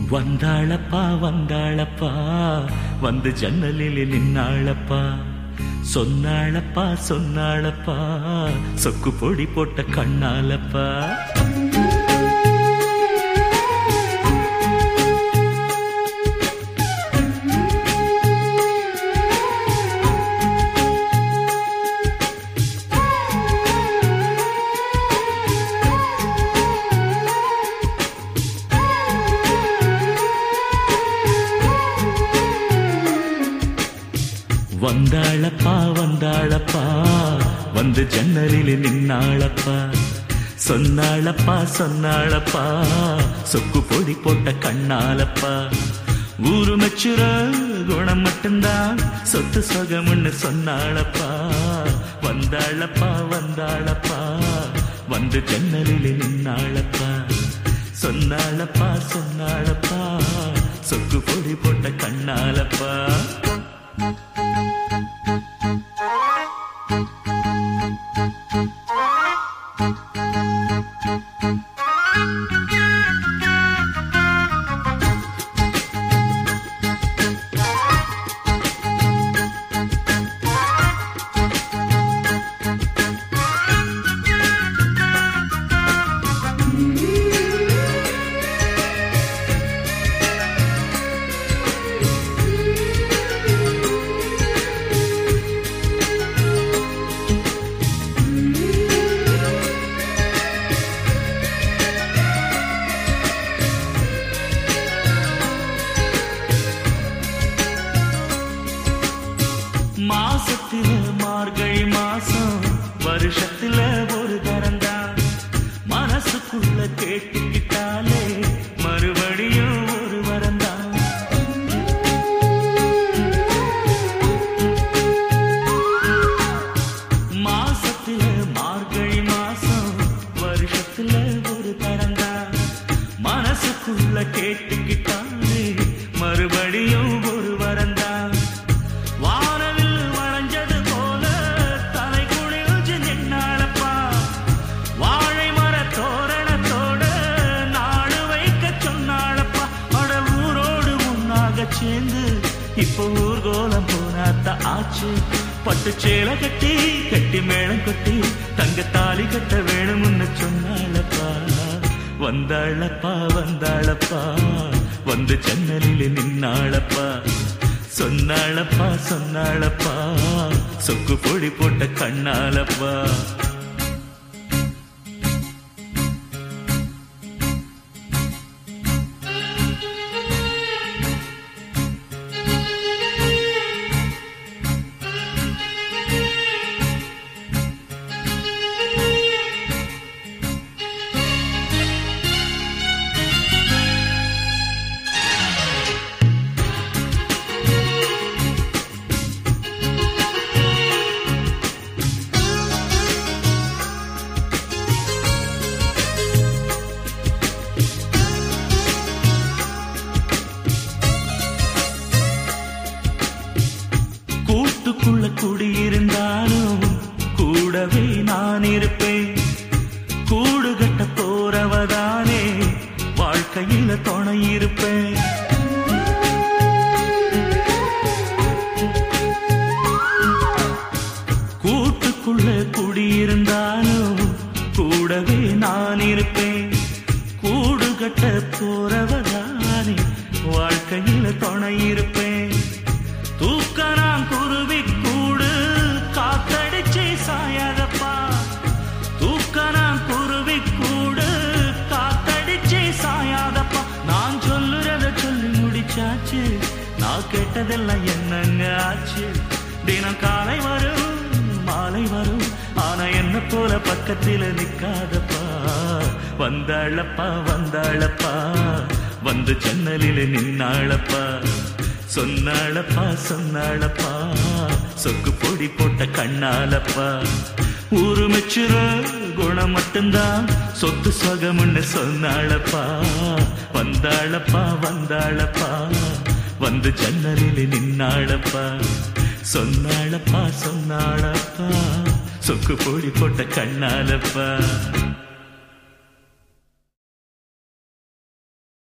வந்தாளப்பா வந்தாளப்பா வந்து ஜன்னலில் நின்னாளப்பா சொன்னாளப்பா சொன்னாளப்பா சொக்கு பொடி போட்ட கண்ணாலப்பா வந்தாளப்பா வந்தாளப்பா வந்து ஜன்னலில் நின்னாளப்பா சொன்னாளப்பா சொன்னாளப்பா சொக்கு பொடி போட்ட கண்ணாலப்பா ஊரு மெச்சுற குணம் மட்டும்தான் சொத்து சொகம்னு சொன்னாளப்பா வந்தாளப்பா வந்தாளப்பா வந்து ஜன்னலில் நின்னாளப்பா சொன்னாளப்பா சொன்னாளப்பா சொக்கு பொடி போட்ட கண்ணாலப்பா மாசத்தில மார்கழி மாசம் வருஷத்துல ஒரு தரந்தான் மனசுக்குள்ள கேட்டுக்கிட்டாலே மறுபடியும் ஒரு வரந்தான் மாசத்தில மார்கழி மாசம் வருஷத்துல ஒரு தரந்தான் மனசுக்குள்ள கேட்டுக்கிட்டாலே மறுபடியும் ஒரு வரந்தான் வானவில் வளைஞ்சது போல தலை குளிர்ந்து நின்னாளப்பா வாழை மர தோரணத்தோட நாடு வைக்க சொன்னாளப்பா அட ஊரோடு உன்னாக சேர்ந்து இப்போ ஊர்கோலம் போனாத்த ஆச்சு பட்டு சேலை கட்டி கட்டி மேளம் கொட்டி தங்க தாலி கட்ட வேணும்னு சொன்னாளப்பா வந்தாளப்பா வந்தாளப்பா வந்து ஜன்னலில் நின்னாளப்பா சொன்னாளப்பா சொன்னாளப்பா சொக்கு பொடி போட்ட கண்ணாலப்பா கூட்டுக்குள்ள குடியிருந்தாலும் கூடவே நான் இருப்பேன் கூடு கட்ட போறவதானே வாழ்க்கையில துணை இருப்பேன் கூட்டுக்குள்ள குடியிருந்தாலும் கூடவே நான் இருப்பேன் கூடு கட்ட போறவதானே வாழ்க்கையில துணை இருப்பேன் தூக்க நான் குருவி கூடு காத்தடிச்சு சாயாதப்பா தூக்க நான் குருவி கூடு காத்தடிச்சு சாயாதப்பா நான் சொல்லுறத சொல்லி முடிச்சாச்சு நான் கேட்டதெல்லாம் என்னங்க ஆச்சு தினம் காலை வரும் மாலை வரும் ஆனா என்ன போல பக்கத்தில நிக்காதப்பா வந்தாளப்பா வந்தாளப்பா வந்து ஜன்னலில நின்னாளப்பா சொன்னாளப்பா சொன்னாளப்பா சொக்கு பொடி போட்ட கண்ணாலப்பா ஊரு மெச்சுற குணம் மட்டும்தான் சொத்து சொகம்னு சொன்னாளப்பா வந்தாளப்பா வந்தாளப்பா வந்து ஜன்னலில் நின்னாளப்பா சொன்னாளப்பா சொன்னாளப்பா சொக்கு பொடி போட்ட கண்ணாலப்பா